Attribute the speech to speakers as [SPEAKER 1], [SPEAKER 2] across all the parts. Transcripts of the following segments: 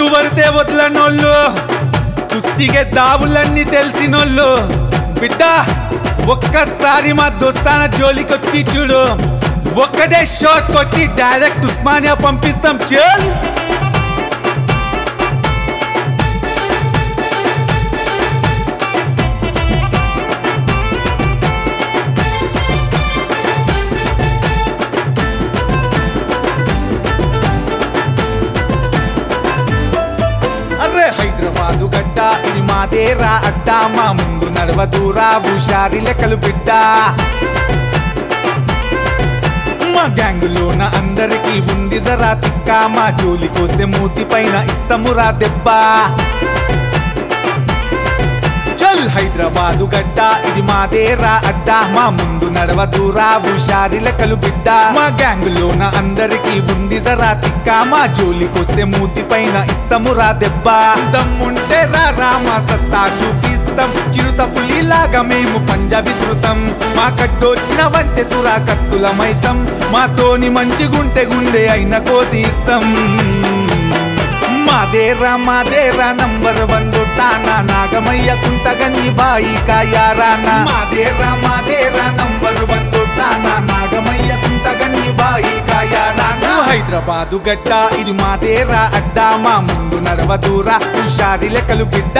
[SPEAKER 1] పట్టుబడితే వదలనోళ్ళు కుస్తీగే దావులన్నీ తెలిసినోళ్ళు బిడ్డ ఒక్కసారి మా దోస్తాన జోలికొచ్చి చూడు ఒక్కటే షాట్ కొట్టి డైరెక్ట్ ఉస్మానియా పంపిస్తాం చల్ అరే హైదరాబాదు గడ్డ ఇది మాదేరా అడ్డా మా ముందు నడవదూరా హుషారి లెక్కలు బిడ్డ మా గ్యాంగులోన అందరికీ ఉంది జరా తిక్క మా జోలికొస్తే మూతి పైన ఇస్తమురా దెబ్బ చల్ హైదరాబాదు గడ్డ ఇది మాదేరా అడ్డా మా ముందు నడవదూరా హుషారి లెక్కలు బిడ్డ మా గ్యాంగులోన అందరికీ ఉంది జరా తిక్క మా జోలికొస్తే మూతి పైన ఇస్తమురా దెబ్బ దమ్ముంటే రా రామా సత్తా చూపిస్తాం చిరుత పులిలాగా మేము పంజా విసృతం మా కట్టొచ్చిన వంటె సురా కత్తులమైతం మాతోని మంచిగుంటే గుండె అయిన కోసి ఇస్తాం మాదేరా మాదేరా నంబర్ వన్ దోస్తానా నాగమయ్య కుంటగన్ని బాయి కాయారానా మాదేరా మాదేరా నంబర్ వన్ దోస్తానా నాగమయ్య కుంటగన్ని బాయి కాయారానా హైదరాబాదు గడ్డ ఇది మాదేరా అడ్డా మా ముందు నడవదూరా హుషారి లెక్కలు బిడ్డ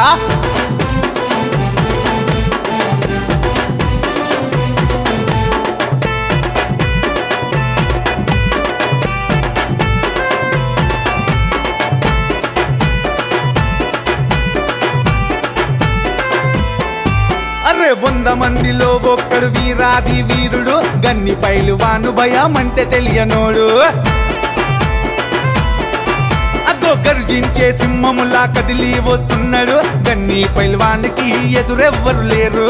[SPEAKER 1] అరే వంద మందిలో ఒక్కడు వీరాది వీరుడు గన్ని పైలు వాను భయమంటే తెలియనోడు అగ్గో గర్జించే సింహములా కదిలి వస్తున్నాడు గన్ని పైల్వానికి ఎదురెవ్వరు లేరు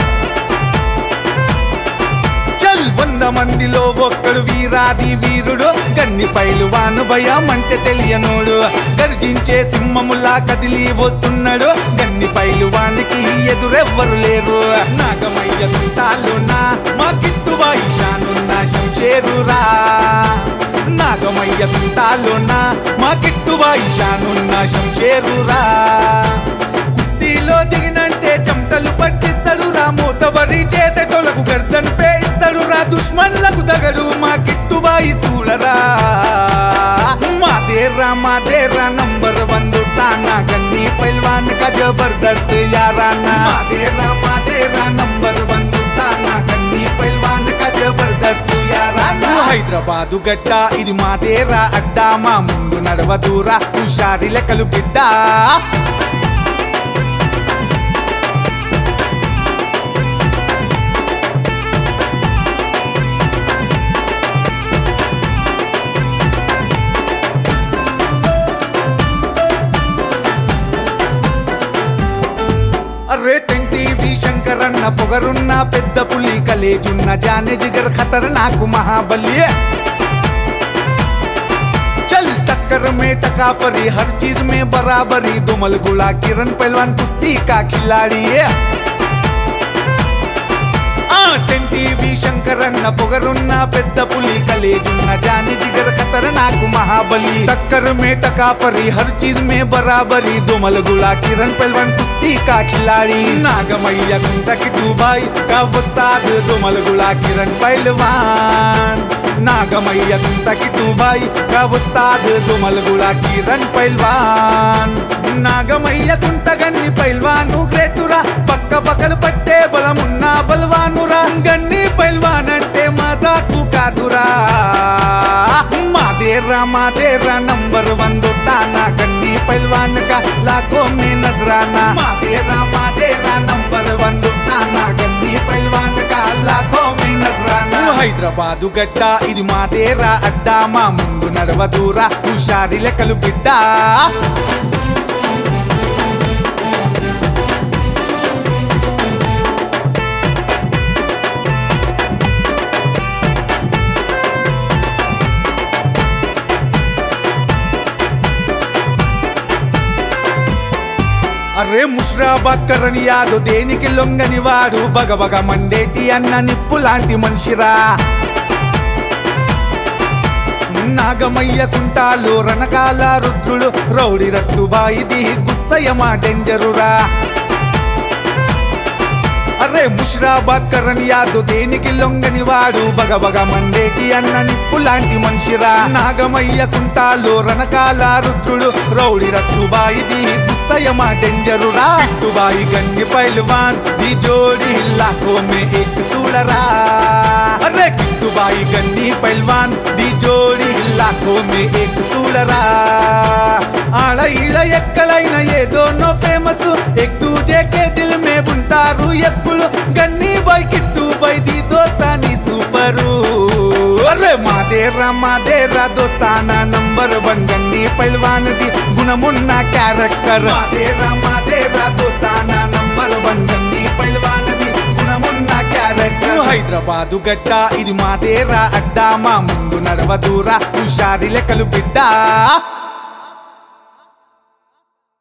[SPEAKER 1] చల్ వంద మందిలో ఒక్కడు వీరాది వీరుడు గన్ని పైలువాను భయమంటే తెలియనోడు గర్జించే సింహములా కదిలి వస్తున్నాడు గన్ని పైలువానికి ఎదురెవ్వరు లేరు నాగమయ్య కుంటాలున్నా మా కిట్టువా ఈశానున్నా శంషేరురా నాగమయ్య కుంటాలున్నా మా కిట్టువా ఈశానున్నా శంషేరురా కుస్తీలో దిగినంటే చెమటలు పట్టిస్తాడు రా మూతబరి చేసేటోళ్ళకు గర్దన్ పేయిస్తాడు రా దుష్మన్లకు తగడు మా కిట్టుబాయి చూడరా మా దేర్రా మా దేర్రా నంబర్ వన్ దోస్తానా గన్ని పైల్వాన్ కా జబర్దస్త్ యారానా మా దేర్రా మా దేర్రా నంబర్ వన్ దోస్తానా గన్ని పైల్వాన్ కా జబర్దస్త్ యారానా హైదరాబాదు గడ్డ ఇది మా దేరా అడ్డా మా ముందు నడవదూరా హుషారి లెక్కలు బిడ్డ అరే టీవీ శంకరన్న పొగరున్న పెద్ద పులి కలేజున్న జానే జిగర్ ఖతర్ నాకు మహాబలి चल टक्कर में टकाफरी हर चीज में बराबरी दुमल गुला किरण पहलवान कुश्ती का खिलाड़ी है ఆ టీవీ శంకరన్న పొగరున్న పెద్ద పులి కలేజున్న జాని జిగర్ ఖతర్ నాకు మహాబలి టక్కర్ మే టకాఫరి హర్ చీజ్ మే బరాబరి దుమల్ గులా కిరణ్ పహల్వాన్ కుస్తీ కా ఖిలాడి నాగమయ్య గుంటకి దుబాయ్ కా ఉస్తాద్ దుమల్ గులా కిరణ్ పహల్వాన్ నాగమయ్య గుంటకి దుబాయ్ కా ఉస్తాద్ దుమల్ గులా కిరణ్ పహల్వాన్ నాగమయ్య గుంటగన్ని పైల్వాను గ్రేటురా పక్క పక్కలు పట్టే బలమున్న బల్వానురా గన్ని పైల్వాన్ అంటే మజాకు కాదురా మాదేరా మాదేరా నంబర్ వన్ దోస్తానా గన్ని పైల్వాన్ కా లాఖో మే నజరానా మాదేరా మాదేరా నంబర్ వన్ దోస్తానా గన్ని పైల్వాన్ కా లాఖో మే నజరానా హైదరాబాదు గడ్డ ఇది మాదేరా అడ్డా మా ముందు నడవదూరా హుషారి లెక్కలు బిడ్డ అరే ముషరాబాద్ కరణ్ యాదు దేనికి లొంగని వాడు బగబగ మండేటి అన్న నిప్పు లాంటి మనిషిరా నాగమయ్య కుంటాలు రణకాల రుద్రుడు రౌడి రత్తుబాయిది గుస్సయమా డేంజరురా అరే ముషిరాబాద్ కరణ్ యాదు దేనికి లొంగని వాడు బగబగ మండేటి అన్న నిప్పు లాంటి మనిషిరా నాగమయ్య కుంటాలు రణకాల రుద్రుడు రౌడి రత్తుబాయిది దుస్సయమా డేంజరురా తుబాయి గన్ని పైల్వాన్ ది జోడి లాఖో మే ఏక్ సూడరా అరే కిట్టుబాయి గన్ని పైల్వాన్ ది జోడి లాఖో మే ఏక్ సూడరా ఆడ ఈడ ఎక్కడైనా ఏదో నో ఫేమస్ ఎక్ దూజేకే దిల్ మే ఉంటారు ఎప్పుడు గన్నీ బాయ్ కిట్టు బై ది దోస్తాని సూపరు అరే మాదేరా మాదేరా దోస్తానా నంబర్ వన్ గన్ని పైల్వాన్ ది గుణమున్న క్యారెక్టర్ మాదేరా మాదేరా దోస్తానా నంబర్ వన్ గన్ని పైల్వాన్ ది గుణమున్న క్యారెక్టర్ హైదరాబాదు గడ్డ ఇది మాదేరా అడ్డా మా ముందు నడవదూరా హుషారి లెక్కలు బిడ్డ